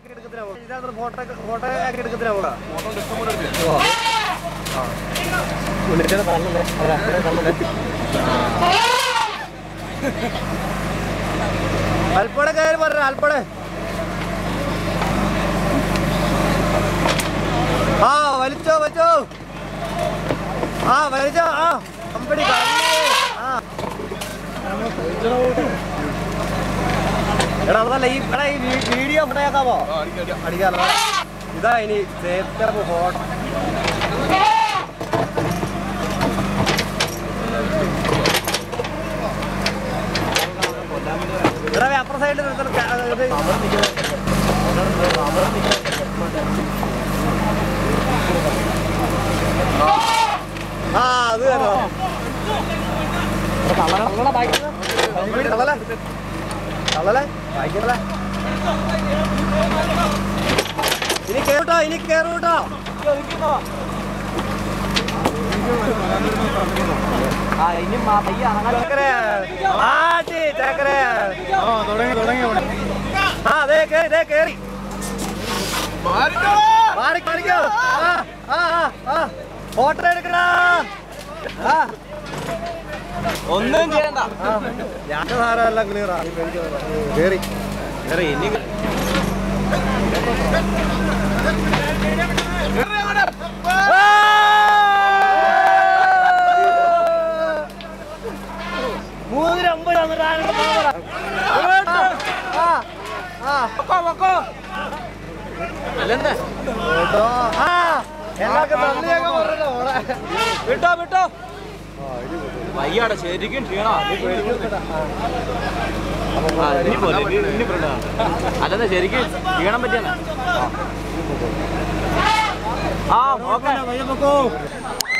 photo photo ആക്കി എടുക്കത്തിനാ പോടാ അൽപ്പടെ കയറി പറഞ്ഞ അൽപ്പടെ ആ വലിച്ചോ വലിച്ചോ ആ വലിച്ചോ ആ കമ്പനി ആ എടാ അതല്ല ഈ എടാ ഈ വീ- വീഡിയോ ഉണ്ടാക്കാമോ അടിക്കാമോ ഇതാ ഇനി സേഫ്റ്റർ ഹോട്ട് എടാ അപ്പുറ സൈഡിൽ ആ അത് തന്നെ കള്ളല കള്ളല വായിക്കല ഇനി കേട്ടോ ഇനി കേറൂട്ടോ ആട്ടി ചക്കര ആ അതെ കേറി ദേ കേറി മാറി കാണിക്കോ ആ ആ ആ, ആ ഫോട്ടോ എടുക്കടാ ആ ഒന്നും ചെയ്യണ്ട ഞാൻ സാരമല്ല ക്ലിയറാ കേറി കേറി ഇനി മൂന്നിന് അമ്പത് എല്ലാവർക്കും നന്ദിയൊക്കെ പറഞ്ഞോ ഓളെ വിട്ടോ വിട്ടോ വയ്യാടെ ശരിക്കും ക്ഷീണോ ഇനി പോലെ ഇനി ഫ്രണ്ട് അല്ലെന്ന് ശരിക്കും ക്ഷീണം പറ്റിയാണ് ആ ഓക്കെ